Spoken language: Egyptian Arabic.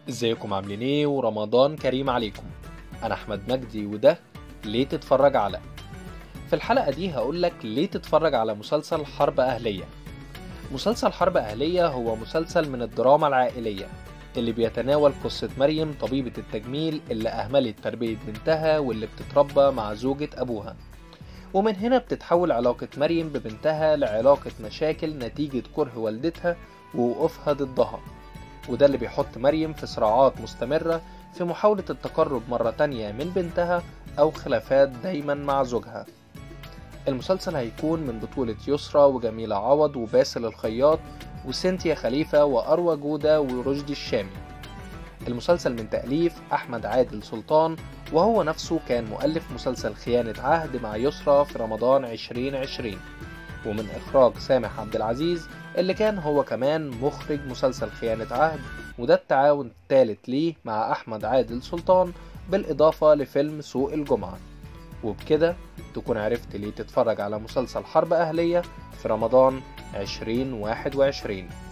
ازيكم عاملين ايه ورمضان كريم عليكم انا احمد مجدي وده ليه تتفرج على في الحلقة دي هقولك ليه تتفرج على مسلسل حرب أهلية مسلسل حرب أهلية هو مسلسل من الدراما العائلية اللي بيتناول قصة مريم طبيبة التجميل اللي أهملت تربية بنتها واللي بتتربى مع زوجة أبوها ومن هنا بتتحول علاقة مريم ببنتها لعلاقة مشاكل نتيجة كره والدتها ووقوفها ضدها وده اللي بيحط مريم في صراعات مستمرة في محاولة التقرب مرة تانية من بنتها أو خلافات دايما مع زوجها المسلسل هيكون من بطولة يسرى وجميلة عوض وباسل الخياط وسينتيا خليفة وأروى جودة ورشدي الشامي المسلسل من تأليف أحمد عادل سلطان وهو نفسه كان مؤلف مسلسل خيانة عهد مع يسرى في رمضان 2020 ومن إخراج سامح عبد العزيز اللي كان هو كمان مخرج مسلسل خيانة عهد وده التعاون الثالث ليه مع أحمد عادل سلطان بالإضافة لفيلم سوق الجمعة وبكده تكون عرفت ليه تتفرج على مسلسل حرب أهلية في رمضان 2021